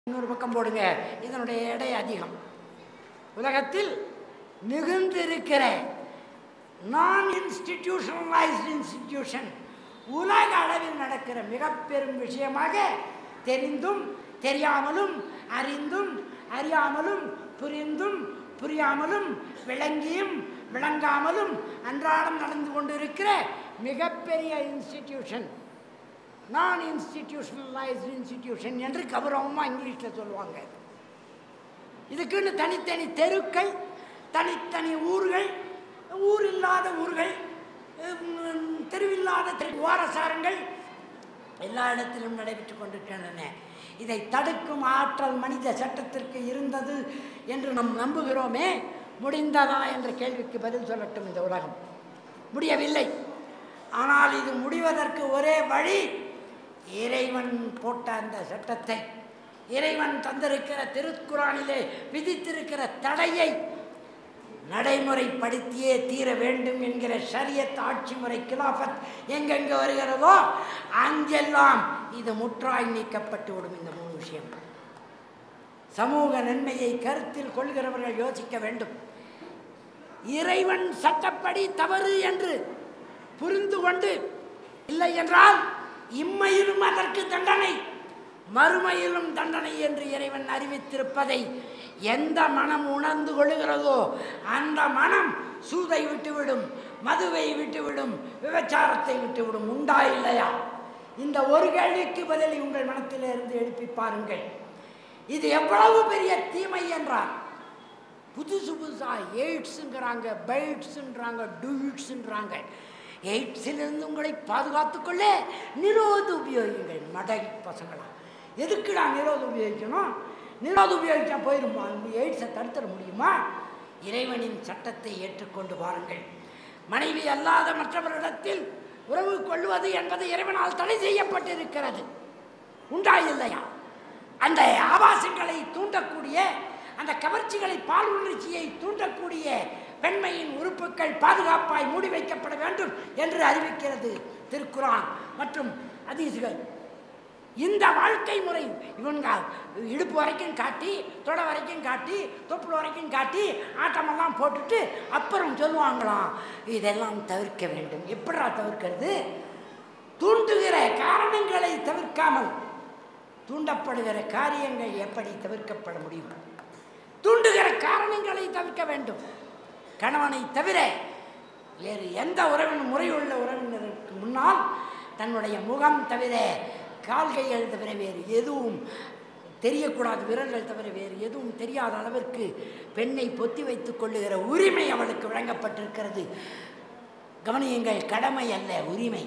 இன்னொரு பக்கம் போடுங்க இதனுடைய எடை அதிகம் உலகத்தில் மிகுந்திருக்கிற நான் இன்ஸ்டிடியூஷனலைஸ்டு இன்ஸ்டிடியூஷன் உலக அளவில் நடக்கிற மிக பெரும் விஷயமாக தெரிந்தும் தெரியாமலும் அறிந்தும் அறியாமலும் புரிந்தும் புரியாமலும் விளங்கியும் விளங்காமலும் அன்றாடம் நடந்து கொண்டிருக்கிற மிகப்பெரிய இன்ஸ்டிடியூஷன் நான் இன்ஸ்டிடியூஷனலைஸ்டு இன்ஸ்டிடியூஷன் என்று கௌரவமாக இங்கிலீஷில் சொல்லுவாங்க இதுக்குன்னு தனித்தனி தெருக்கள் தனித்தனி ஊர்கள் ஊர் இல்லாத ஊர்கள் உம், தெருவில்லாத தெரு ஓரசாரங்கள் எல்லா இடத்திலும் நடைபெற்று கொண்டிருக்கின்றன இதை தடுக்கும் ஆற்றல் மனித சட்டத்திற்கு இருந்தது என்று நாம் நம்புகிறோமே முடிந்ததா என்ற கேள்விக்கு பதில் சொல்லட்டும் இந்த உலகம் முடியவில்லை ஆனால் இது முடிவதற்கு ஒரே வழி இறைவன் போட்ட அந்த சட்டத்தை இறைவன் தந்திருக்கிற திருக்குறானிலே விதித்திருக்கிற தடையை நடைமுறைப்படுத்தியே தீர வேண்டும் என்கிற ஷரியத் ஆட்சி முறை கிலாஃபத் எங்கெங்கே வருகிறதோ அங்கெல்லாம் இது முற்றாய் நீக்கப்பட்டு விடும் இந்த மூணு விஷயம் சமூக நன்மையை கருத்தில் கொள்கிறவர்கள் யோசிக்க வேண்டும் இறைவன் சட்டப்படி தவறு என்று புரிந்து கொண்டு இல்லை என்றால் இம்மையிலும் அதற்கு தண்டனை மறுமையிலும் தண்டனை என்று இறைவன் அறிவித்திருப்பதை எந்த மனம் உணர்ந்து கொள்கிறதோ அந்த மனம் சூதை விட்டுவிடும் மதுவை விட்டுவிடும் விபச்சாரத்தை விட்டுவிடும் உண்டா இல்லையா இந்த ஒரு கேள்விக்கு பதிலை உங்கள் மனத்திலே இருந்து எழுப்பி பாருங்கள் இது எவ்வளவு பெரிய தீமை என்றார் புதுசு புதுசாக எய்ட்ஸுங்கிறாங்க பைட்ஸுன்றாங்க டூயிட்ஸுன்றாங்க எய்ட்ஸிலிருந்து உங்களை பாதுகாத்துக்கொள்ள நிரோது உபயோகிங்கள் மடை பசங்களா எதுக்குடா நிரோது உபயோகிக்கணும் நிரோது உபயோகிச்சா போயிருமா எய்ட்ஸை தடுத்துட முடியுமா இறைவனின் சட்டத்தை ஏற்றுக்கொண்டு பாருங்கள் மனைவி அல்லாத மற்றவரிடத்தில் உறவு கொள்வது என்பது இறைவனால் தடை செய்யப்பட்டிருக்கிறது உண்டா இல்லையா அந்த ஆபாசங்களை தூண்டக்கூடிய அந்த கவர்ச்சிகளை பால் உணர்ச்சியை தூண்டக்கூடிய பெண்மையின் உறுப்புகள் பாதுகாப்பாய் மூடி வைக்கப்பட வேண்டும் என்று அறிவிக்கிறது திருக்குரான் மற்றும் அதீசுகள் இந்த வாழ்க்கை முறை இவங்க இடுப்பு வரைக்கும் காட்டி தொடை வரைக்கும் காட்டி தொப்புள் வரைக்கும் காட்டி ஆட்டமெல்லாம் போட்டுட்டு அப்புறம் சொல்லுவாங்களாம் இதெல்லாம் தவிர்க்க வேண்டும் எப்படா தவிர்க்கிறது தூண்டுகிற காரணங்களை தவிர்க்காமல் தூண்டப்படுகிற காரியங்கள் எப்படி தவிர்க்கப்பட முடியும் தூண்டுகிற காரணங்களை தவிர்க்க வேண்டும் கணவனை தவிர வேறு எந்த உறவின் முறையுள்ள உறவினருக்கு முன்னால் தன்னுடைய முகம் தவிர கால்கைகள் தவிர வேறு எதுவும் தெரியக்கூடாது விரல்கள் தவிர வேறு எதுவும் தெரியாத அளவிற்கு பெண்ணை பொத்தி வைத்துக் கொள்ளுகிற உரிமை அவளுக்கு வழங்கப்பட்டிருக்கிறது கவனியுங்கள் கடமை அல்ல உரிமை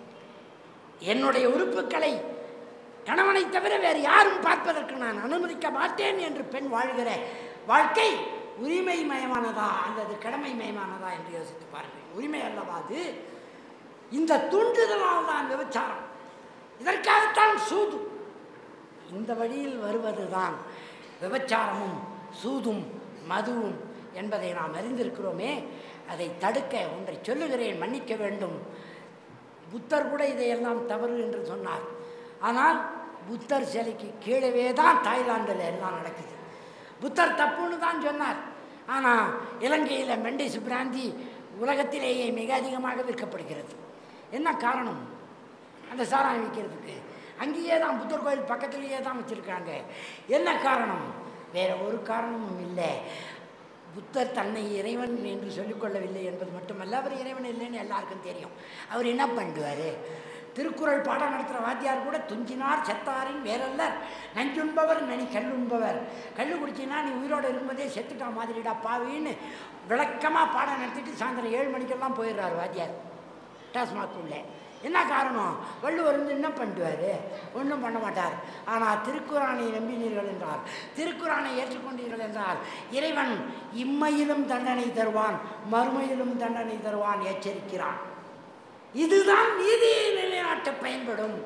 என்னுடைய உறுப்புகளை கணவனை தவிர வேறு யாரும் பார்ப்பதற்கு நான் அனுமதிக்க மாட்டேன் என்று பெண் வாழ்கிற வாழ்க்கை உரிமை மயமானதா அல்லது கடமை மயமானதா என்று யோசித்து பாருங்கள் உரிமை அல்லவா அது இந்த தூண்டுதலால் தான் விபச்சாரம் இதற்காகத்தான் சூது இந்த வழியில் வருவதுதான் விபச்சாரமும் சூதும் மதுவும் என்பதை நாம் அறிந்திருக்கிறோமே அதை தடுக்க ஒன்றை சொல்லுகிறேன் மன்னிக்க வேண்டும் புத்தர் கூட இதையெல்லாம் தவறு என்று சொன்னார் ஆனால் புத்தர் சிலைக்கு கீழவே தான் தாய்லாந்தில் எல்லாம் நடக்குது புத்தர் தப்புன்னு தான் சொன்னார் ஆனால் இலங்கையில் மெண்டிஸ் பிராந்தி உலகத்திலேயே மிக அதிகமாக விற்கப்படுகிறது என்ன காரணம் அந்த சாராயம் விற்கிறதுக்கு அங்கேயே தான் புத்தர் கோயில் பக்கத்துலேயே தான் வச்சுருக்காங்க என்ன காரணம் வேற ஒரு காரணமும் இல்லை புத்தர் தன்னை இறைவன் என்று சொல்லிக்கொள்ளவில்லை என்பது மட்டுமல்ல அவர் இறைவன் இல்லைன்னு எல்லாருக்கும் தெரியும் அவர் என்ன பண்ணுவார் திருக்குறள் பாடம் நடத்துகிற வாத்தியார் கூட துஞ்சினார் செத்தாரின் வேறல்லர் நஞ்சுண்பவர் நனி கல்லுண்பவர் கல் குடிச்சினா நீ உயிரோடு இருக்கும்போதே செத்துட்டா மாதிரிடா பாவின்னு விளக்கமாக பாடம் நடத்திட்டு சாயந்தரம் ஏழு மணிக்கெல்லாம் போயிடுறாரு வாத்தியார் டாஸ்மாக் உள்ள என்ன காரணம் வள்ளுவர் வந்து என்ன பண்ணுவார் ஒன்றும் பண்ண மாட்டார் ஆனால் திருக்குறானை நம்பினீர்கள் என்றால் திருக்குறானை ஏற்றுக்கொண்டீர்கள் என்றால் இறைவன் இம்மையிலும் தண்டனை தருவான் மறுமையிலும் தண்டனை தருவான் எச்சரிக்கிறான் இதுதான் நீதியை நிலைநாட்ட பயன்படும்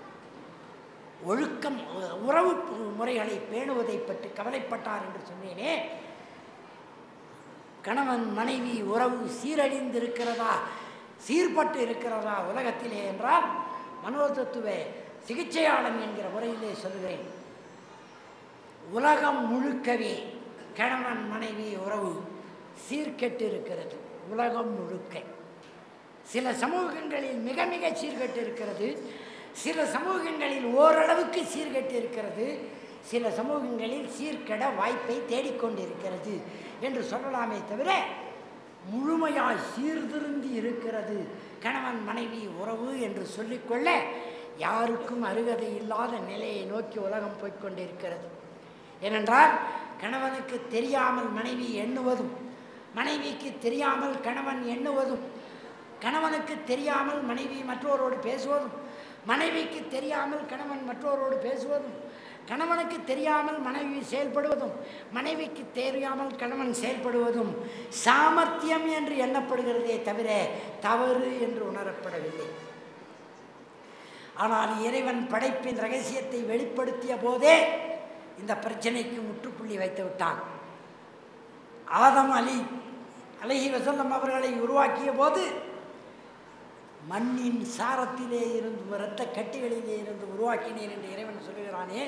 ஒழுக்கம் உ- உறவு முறைகளை பேணுவதை பற்றி கவலைப்பட்டார் என்று சொன்னேனே கணவன் மனைவி உறவு சீரழிந்திருக்கிறதா சீர்பட்டு இருக்கிறதா உலகத்திலே என்றால் மனோதத்துவ சிகிச்சையாளன் என்கிற முறையிலே சொல்லுகிறேன் உலகம் முழுக்கவே கணவன் மனைவி உறவு சீர்கெட்டு இருக்கிறது உலகம் முழுக்க சில சமூகங்களில் மிக மிக சீர்கெட்டு இருக்கிறது சில சமூகங்களில் ஓரளவுக்கு சீர்கெட்டு இருக்கிறது சில சமூகங்களில் சீர்கெட வாய்ப்பை தேடிக்கொண்டிருக்கிறது என்று சொல்லலாமே தவிர முழுமையாய் சீர்திருந்தி இருக்கிறது கணவன் மனைவி உறவு என்று சொல்லிக்கொள்ள யாருக்கும் அருகதை இல்லாத நிலையை நோக்கி உலகம் போய்க்கொண்டிருக்கிறது ஏனென்றால் கணவனுக்கு தெரியாமல் மனைவி எண்ணுவதும் மனைவிக்கு தெரியாமல் கணவன் எண்ணுவதும் கணவனுக்கு தெரியாமல் மனைவி மற்றோரோடு பேசுவதும் மனைவிக்கு தெரியாமல் கணவன் மற்றோரோடு பேசுவதும் கணவனுக்கு தெரியாமல் மனைவி செயல்படுவதும் மனைவிக்கு தெரியாமல் கணவன் செயல்படுவதும் சாமர்த்தியம் என்று எண்ணப்படுகிறதே தவிர தவறு என்று உணரப்படவில்லை ஆனால் இறைவன் படைப்பின் ரகசியத்தை வெளிப்படுத்திய போதே இந்த பிரச்சனைக்கு முற்றுப்புள்ளி வைத்து விட்டான் ஆதம் அலி அலஹி வசல்லம் அவர்களை உருவாக்கிய போது மண்ணின் சாரத்திலே இருந்து இரத்த கட்டிகளிலே இருந்து உருவாக்கினேன் என்று இறைவன் சொல்லுகிறானே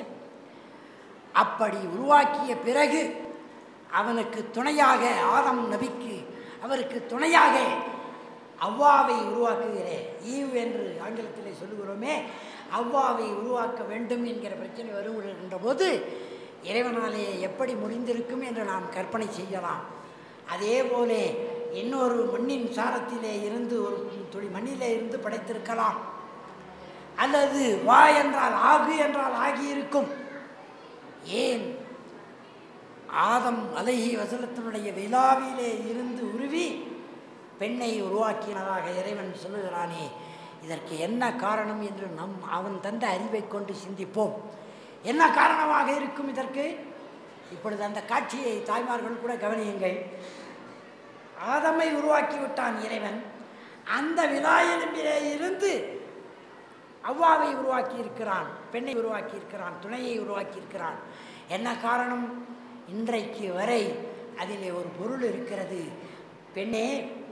அப்படி உருவாக்கிய பிறகு அவனுக்கு துணையாக ஆதம் நபிக்கு அவருக்கு துணையாக அவ்வாவை உருவாக்குகிறேன் ஈவ் என்று ஆங்கிலத்திலே சொல்லுகிறோமே அவ்வாவை உருவாக்க வேண்டும் என்கிற பிரச்சனை வருகின்ற போது இறைவனாலே எப்படி முடிந்திருக்கும் என்று நாம் கற்பனை செய்யலாம் அதே போலே இன்னொரு மண்ணின் சாரத்திலே இருந்து ஒரு துளி மண்ணிலே இருந்து படைத்திருக்கலாம் அல்லது வா என்றால் ஆகு என்றால் ஆகியிருக்கும் ஏன் ஆதம் அலஹி வசலத்தினுடைய விழாவிலே இருந்து உருவி பெண்ணை உருவாக்கினதாக இறைவன் சொல்லுகிறானே இதற்கு என்ன காரணம் என்று நம் அவன் தந்த அறிவை கொண்டு சிந்திப்போம் என்ன காரணமாக இருக்கும் இதற்கு இப்பொழுது அந்த காட்சியை தாய்மார்கள் கூட கவனியுங்கள் ஆதமை உருவாக்கி விட்டான் இறைவன் அந்த விழாயெலும்பிலே இருந்து அவ்வாவை உருவாக்கி இருக்கிறான் பெண்ணை உருவாக்கி இருக்கிறான் துணையை உருவாக்கி இருக்கிறான் என்ன காரணம் இன்றைக்கு வரை அதிலே ஒரு பொருள் இருக்கிறது பெண்ணே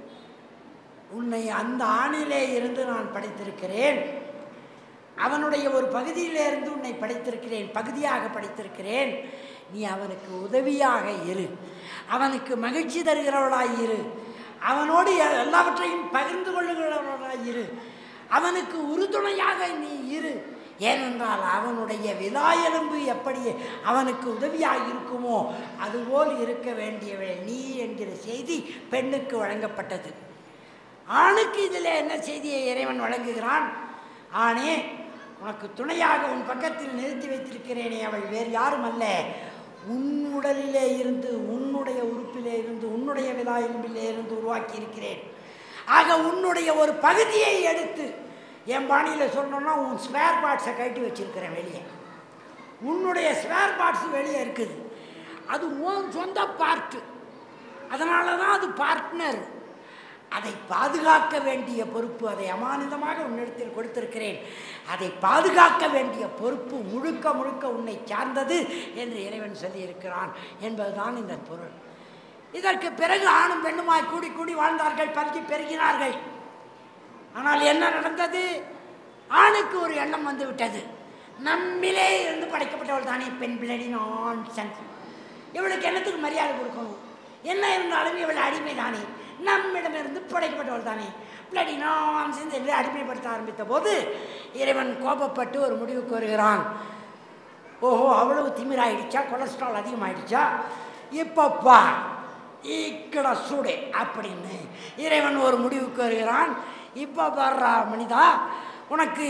உன்னை அந்த ஆணிலே இருந்து நான் படைத்திருக்கிறேன் அவனுடைய ஒரு பகுதியிலே இருந்து உன்னை படைத்திருக்கிறேன் பகுதியாக படைத்திருக்கிறேன் நீ அவனுக்கு உதவியாக இரு அவனுக்கு மகிழ்ச்சி தருகிறவளாய் இரு அவனோடு எ- எல்லாவற்றையும் பகிர்ந்து கொள்ளுகிறவளாய் இரு அவனுக்கு உறுதுணையாக நீ இரு ஏனென்றால் அவனுடைய விழா எலும்பு எப்படி அவனுக்கு உதவியாக இருக்குமோ அதுபோல் இருக்க வேண்டியவள் நீ என்கிற செய்தி பெண்ணுக்கு வழங்கப்பட்டது ஆணுக்கு இதில் என்ன செய்தியை இறைவன் வழங்குகிறான் ஆணே உனக்கு துணையாக உன் பக்கத்தில் நிறுத்தி வைத்திருக்கிறேனே அவள் வேறு யாரும் அல்ல உன் உடலிலே இருந்து உன்னுடைய உறுப்பிலே இருந்து உன்னுடைய விழா எலும்பிலே இருந்து உருவாக்கி இருக்கிறேன் ஆக உன்னுடைய ஒரு பகுதியை எடுத்து என் பாணியில் சொல்லணும்னா உன் ஸ்பேர் பார்ட்ஸை கட்டி வச்சிருக்கிறேன் வெளியே உன்னுடைய ஸ்பேர் பார்ட்ஸ் வெளியே இருக்குது அது உன் சொந்த பார்ட்டு அதனால தான் அது பார்ட்னர் அதை பாதுகாக்க வேண்டிய பொறுப்பு அதை அமானிதமாக உன்னிடத்தில் கொடுத்திருக்கிறேன் அதை பாதுகாக்க வேண்டிய பொறுப்பு முழுக்க முழுக்க உன்னை சார்ந்தது என்று இறைவன் சொல்லியிருக்கிறான் என்பதுதான் இந்த பொருள் இதற்கு பிறகு ஆணும் பெண்ணுமாய் கூடி கூடி வாழ்ந்தார்கள் பல்கி பெருகினார்கள் ஆனால் என்ன நடந்தது ஆணுக்கு ஒரு எண்ணம் வந்து விட்டது நம்மிலே இருந்து படைக்கப்பட்டவள் தானே பெண் பிள்ளை நான் இவளுக்கு என்னத்துக்கு மரியாதை கொடுக்கணும் என்ன இருந்தாலும் இவள் அடிமை தானே நம்மிடமிருந்து படைக்கப்பட்டவள் தானே பிள்ளை நான் என்று அடிமைப்படுத்த ஆரம்பித்த போது இறைவன் கோபப்பட்டு ஒரு முடிவுக்கு வருகிறான் ஓஹோ அவ்வளவு திமிராயிடுச்சா கொலஸ்ட்ரால் அதிகமாயிடுச்சா இப்போ பார் இக்கட சூடு அப்படின்னு இறைவன் ஒரு முடிவுக்கு வருகிறான் இப்போ பாடுறா மனிதா உனக்கு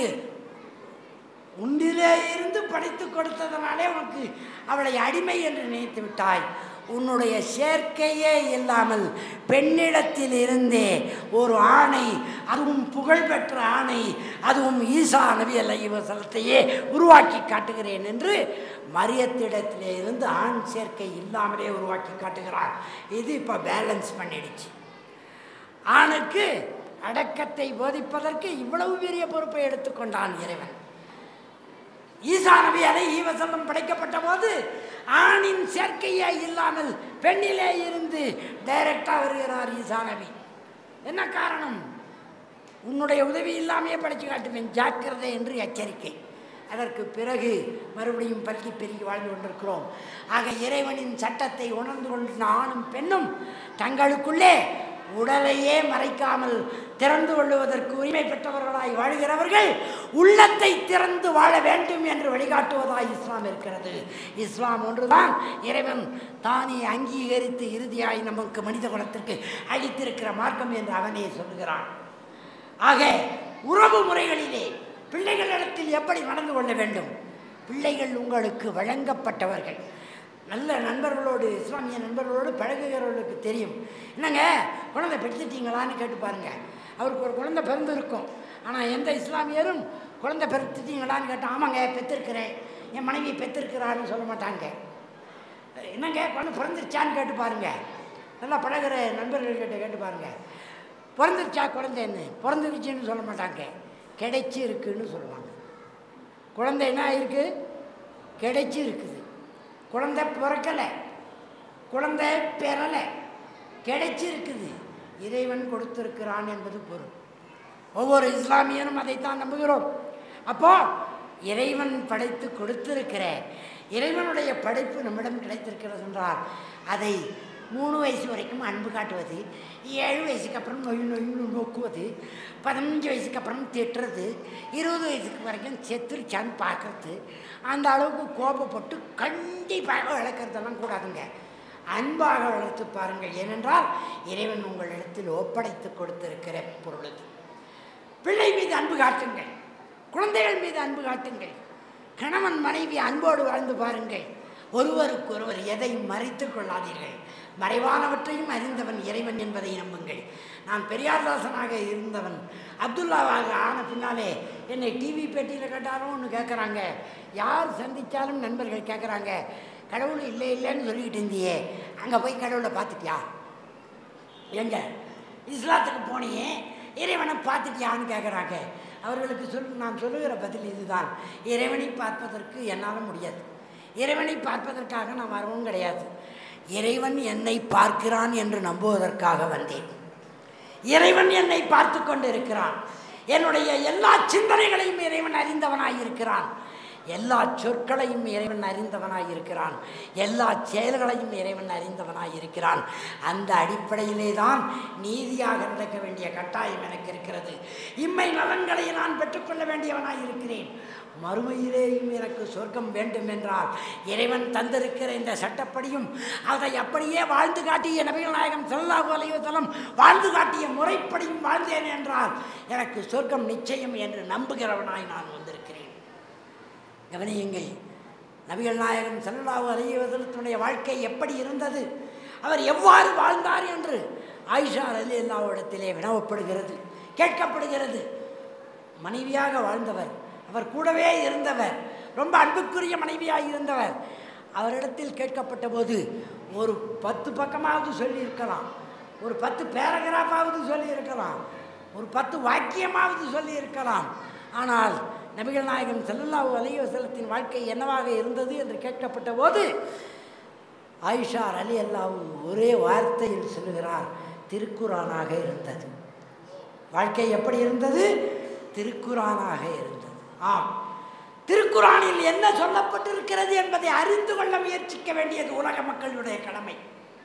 உன்னிலே இருந்து படைத்து கொடுத்ததனாலே உனக்கு அவளை அடிமை என்று நினைத்து விட்டாய் உன்னுடைய சேர்க்கையே இல்லாமல் பெண்ணிடத்தில் இருந்தே ஒரு ஆணை அதுவும் புகழ்பெற்ற ஆணை அதுவும் ஈசா நபி அல்லாஹி வசலத்தையே உருவாக்கி காட்டுகிறேன் என்று மரியத்திடத்திலே இருந்து ஆண் சேர்க்கை இல்லாமலே உருவாக்கி காட்டுகிறார் இது இப்போ பேலன்ஸ் பண்ணிடுச்சு ஆணுக்கு அடக்கத்தை போதிப்பதற்கு இவ்வளவு பெரிய பொறுப்பை எடுத்துக்கொண்டான் இறைவன் ஈசா நபி அலை ஈவசல்லம் படைக்கப்பட்ட போது ஆணின் சேர்க்கையே இல்லாமல் பெண்ணிலே இருந்து டைரக்டா வருகிறார் ஈசா நபி என்ன காரணம் உன்னுடைய உதவி இல்லாமையே படைச்சு காட்டுவேன் ஜாக்கிரதை என்று எச்சரிக்கை அதற்கு பிறகு மறுபடியும் பல்கி பெருகி வாழ்ந்து கொண்டிருக்கிறோம் ஆக இறைவனின் சட்டத்தை உணர்ந்து கொண்ட ஆணும் பெண்ணும் தங்களுக்குள்ளே உடலையே மறைக்காமல் திறந்து கொள்ளுவதற்கு உரிமை பெற்றவர்களாய் வாழ்கிறவர்கள் உள்ளத்தை திறந்து வாழ வேண்டும் என்று வழிகாட்டுவதாய் இஸ்லாம் இருக்கிறது இஸ்லாம் ஒன்றுதான் இறைவன் தானே அங்கீகரித்து இறுதியாய் நமக்கு மனித குலத்திற்கு அளித்திருக்கிற மார்க்கம் என்று அவனே சொல்லுகிறான் ஆக உறவு முறைகளிலே பிள்ளைகளிடத்தில் எப்படி நடந்து கொள்ள வேண்டும் பிள்ளைகள் உங்களுக்கு வழங்கப்பட்டவர்கள் நல்ல நண்பர்களோடு இஸ்லாமிய நண்பர்களோடு பழகுகிறவர்களுக்கு தெரியும் என்னங்க குழந்தை பெற்றுட்டீங்களான்னு கேட்டு பாருங்க அவருக்கு ஒரு குழந்தை பிறந்திருக்கும் ஆனால் எந்த இஸ்லாமியரும் குழந்தை பெற்றுட்டீங்களான்னு கேட்டால் ஆமாங்க பெற்றிருக்கிறேன் என் மனைவி பெற்றிருக்கிறான்னு சொல்ல மாட்டாங்க என்னங்க குழந்தை பிறந்துருச்சான்னு கேட்டு பாருங்க நல்லா பழகுற நண்பர்கள்கிட்ட கேட்டு பாருங்க பிறந்துருச்சா குழந்தைன்னு பிறந்துருச்சுன்னு சொல்ல மாட்டாங்க கிடைச்சி இருக்குன்னு சொல்லுவாங்க குழந்தை என்ன ஆயிருக்கு கிடைச்சி இருக்குது குழந்தை பிறக்கலை குழந்தை பெறலை கிடைச்சி இருக்குது இறைவன் கொடுத்திருக்கிறான் என்பது பொருள் ஒவ்வொரு இஸ்லாமியனும் அதைத்தான் நம்புகிறோம் அப்போ இறைவன் படைத்து கொடுத்திருக்கிற இறைவனுடைய படைப்பு நம்மிடம் கிடைத்திருக்கிறது என்றால் அதை மூணு வயசு வரைக்கும் அன்பு காட்டுவது ஏழு வயசுக்கு அப்புறம் நொய் நொய்னு நோக்குவது பதினஞ்சு வயசுக்கு அப்புறம் திட்டுறது இருபது வயசுக்கு வரைக்கும் செத்துருச்சான்னு பார்க்கறது அந்த அளவுக்கு கோபப்பட்டு கண்டிப்பாக வளர்க்குறதெல்லாம் கூடாதுங்க அன்பாக வளர்த்து பாருங்கள் ஏனென்றால் இறைவன் உங்களிடத்தில் ஒப்படைத்து கொடுத்திருக்கிற பொருள் அது பிள்ளை மீது அன்பு காட்டுங்கள் குழந்தைகள் மீது அன்பு காட்டுங்கள் கணவன் மனைவி அன்போடு வாழ்ந்து பாருங்கள் ஒருவருக்கொருவர் எதையும் மறைத்துக் கொள்ளாதீர்கள் மறைவானவற்றையும் அறிந்தவன் இறைவன் என்பதை நம்புங்கள் நான் பெரியார்தாசனாக இருந்தவன் அப்துல்லாவாக ஆன பின்னாலே என்னை டிவி பேட்டியில் கேட்டாலும் ஒன்று கேட்குறாங்க யார் சந்தித்தாலும் நண்பர்கள் கேட்குறாங்க கடவுள் இல்லை இல்லைன்னு சொல்லிக்கிட்டு இருந்தியே அங்கே போய் கடவுளை பார்த்துட்டியா எங்க இஸ்லாத்துக்கு போனியே இறைவனை பார்த்துட்டியான்னு கேட்குறாங்க அவர்களுக்கு சொல் நான் சொல்லுகிற பதில் இதுதான் இறைவனை பார்ப்பதற்கு என்னால் முடியாது இறைவனை பார்ப்பதற்காக நான் வரவும் கிடையாது இறைவன் என்னை பார்க்கிறான் என்று நம்புவதற்காக வந்தேன் இறைவன் என்னை பார்த்து கொண்டு இருக்கிறான் என்னுடைய எல்லா சிந்தனைகளையும் இறைவன் அறிந்தவனாய் இருக்கிறான் எல்லா சொற்களையும் இறைவன் அறிந்தவனாய் இருக்கிறான் எல்லா செயல்களையும் இறைவன் அறிந்தவனாய் இருக்கிறான் அந்த அடிப்படையிலே தான் நீதியாக நடக்க வேண்டிய கட்டாயம் எனக்கு இருக்கிறது இம்மை நலன்களை நான் பெற்றுக்கொள்ள வேண்டியவனாய் இருக்கிறேன் மறுமையிலேயும் எனக்கு சொர்க்கம் வேண்டும் என்றால் இறைவன் தந்திருக்கிற இந்த சட்டப்படியும் அதை அப்படியே வாழ்ந்து காட்டிய நபிகள் நாயகம் செல்லாஹு அலைவசலம் வாழ்ந்து காட்டிய முறைப்படியும் வாழ்ந்தேன் என்றால் எனக்கு சொர்க்கம் நிச்சயம் என்று நம்புகிறவனாய் நான் வந்திருக்கிறேன் கவனியுங்கள் நபிகள் நாயகம் செல்லாஹு அலைவசலத்தினுடைய வாழ்க்கை எப்படி இருந்தது அவர் எவ்வாறு வாழ்ந்தார் என்று ஆயிஷா அலி அல்லாவிடத்திலே வினவப்படுகிறது கேட்கப்படுகிறது மனைவியாக வாழ்ந்தவர் அவர் கூடவே இருந்தவர் ரொம்ப அன்புக்குரிய மனைவியாக இருந்தவர் அவரிடத்தில் கேட்கப்பட்ட போது ஒரு பத்து பக்கமாவது சொல்லியிருக்கலாம் ஒரு பத்து பேராகிராஃபாவது சொல்லியிருக்கலாம் ஒரு பத்து வாக்கியமாவது சொல்லியிருக்கலாம் ஆனால் நபிகள் நாயகம் செல்லல்லாஹு அலைஹி வஸல்லத்தின் வாழ்க்கை என்னவாக இருந்தது என்று கேட்கப்பட்ட போது ஆயிஷார் அலி அல்லாஹு ஒரே வார்த்தையில் சொல்லுகிறார் திருக்குரானாக இருந்தது வாழ்க்கை எப்படி இருந்தது திருக்குரானாக இருந்தது ஆம் திருக்குறானில் என்ன சொல்லப்பட்டிருக்கிறது என்பதை அறிந்து கொள்ள முயற்சிக்க வேண்டியது உலக மக்களுடைய கடமை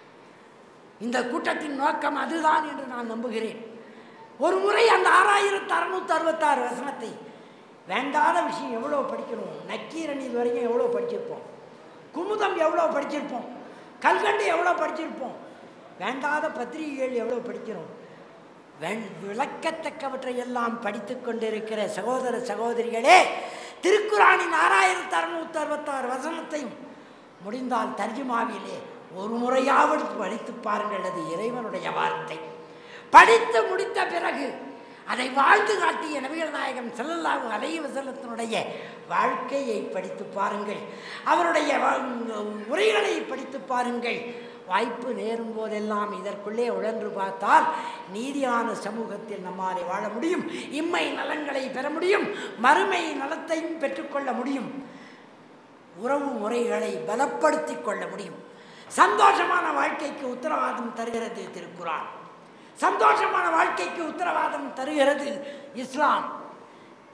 இந்த கூட்டத்தின் நோக்கம் அதுதான் என்று நான் நம்புகிறேன் ஒரு முறை அந்த ஆறாயிரத்து அறுநூத்தி அறுபத்தாறு வசனத்தை வேண்டாத விஷயம் எவ்வளோ படிக்கிறோம் நக்கீரன் இது வரைக்கும் எவ்வளோ படிச்சிருப்போம் குமுதம் எவ்வளோ படிச்சிருப்போம் கல்கண்டு எவ்வளோ படிச்சிருப்போம் வேண்டாத பத்திரிகைகள் எவ்வளோ படிக்கிறோம் வெண் விளக்கத்தக்கவற்றை எல்லாம் படித்து கொண்டிருக்கிற சகோதர சகோதரிகளே திருக்குறானின் ஆறாயிரத்து அறுநூத்தி அறுபத்தாறு வசனத்தையும் முடிந்தால் தர்ஜுமாவிலே ஒரு முறையாவது படித்து பாருங்கள் அது இறைவனுடைய வார்த்தை படித்து முடித்த பிறகு அதை வாழ்ந்து காட்டிய நபிகள் நாயகம் செல்லல்லாஹு அலைஹி வஸல்லத்தினுடைய வாழ்க்கையை படித்து பாருங்கள் அவருடைய வ- உரைகளை படித்து பாருங்கள் வாய்ப்பு நேரும் போதெல்லாம் இதற்குள்ளே உழன்று பார்த்தால் நீதியான சமூகத்தில் நம்மாலே வாழ முடியும் இம்மை நலன்களை பெற முடியும் மறுமை நலத்தையும் பெற்றுக்கொள்ள முடியும் உறவு முறைகளை பலப்படுத்திக் கொள்ள முடியும் சந்தோஷமான வாழ்க்கைக்கு உத்தரவாதம் தருகிறது திருக்குறான் சந்தோஷமான வாழ்க்கைக்கு உத்தரவாதம் தருகிறது இஸ்லாம்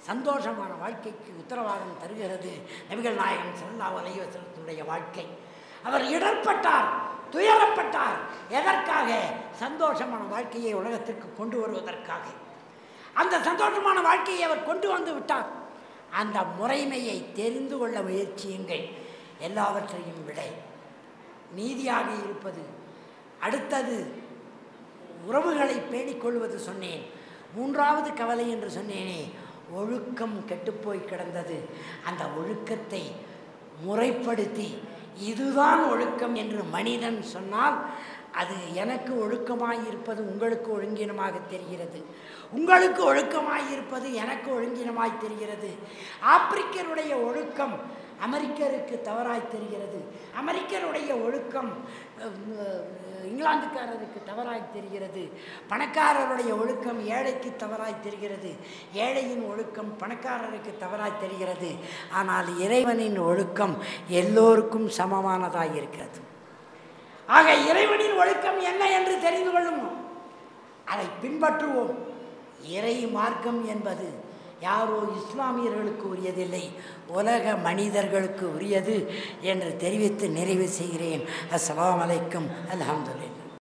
சந்தோஷமான வாழ்க்கைக்கு உத்தரவாதம் தருகிறது நபிகள் நாயகம் ஸல்லல்லாஹு அலைஹி வஸல்லத்துடைய வாழ்க்கை அவர் இடர்பட்டார் துயரப்பட்டார் எதற்காக சந்தோஷமான வாழ்க்கையை உலகத்திற்கு கொண்டு வருவதற்காக அந்த சந்தோஷமான வாழ்க்கையை அவர் கொண்டு வந்து விட்டார் அந்த முறைமையை தெரிந்து கொள்ள முயற்சியுங்கள் எல்லாவற்றையும் விட நீதியாக இருப்பது அடுத்தது உறவுகளை பேணிக் கொள்வது சொன்னேன் மூன்றாவது கவலை என்று சொன்னேனே ஒழுக்கம் கெட்டுப்போய் கிடந்தது அந்த ஒழுக்கத்தை முறைப்படுத்தி இதுதான் ஒழுக்கம் என்று மனிதன் சொன்னால் அது எனக்கு ஒழுக்கமாய் இருப்பது உங்களுக்கு ஒழுங்கினமாக தெரிகிறது உங்களுக்கு ஒழுக்கமாய் இருப்பது எனக்கு ஒழுங்கினமாய் தெரிகிறது ஆப்பிரிக்கருடைய ஒழுக்கம் அமெரிக்கருக்கு தவறாய் தெரிகிறது அமெரிக்கருடைய ஒழுக்கம் அஹ், அஹ், இங்கிலாந்துக்காரருக்கு தவறாய் தெரிகிறது பணக்காரருடைய ஒழுக்கம் ஏழைக்கு தவறாய் தெரிகிறது ஏழையின் ஒழுக்கம் பணக்காரருக்கு தவறாய் தெரிகிறது ஆனால் இறைவனின் ஒழுக்கம் எல்லோருக்கும் சமமானதாய் இருக்கிறது ஆக இறைவனின் ஒழுக்கம் என்ன என்று தெரிந்து கொள்ளும் அதை பின்பற்றுவோம் இறை மார்க்கம் என்பது யாரோ இஸ்லாமியர்களுக்கு உரியதில்லை உலக மனிதர்களுக்கு உரியது என்று தெரிவித்து நிறைவு செய்கிறேன் அஸ்ஸலாமு அலைக்கும் அல்ஹம்துலில்லாஹ்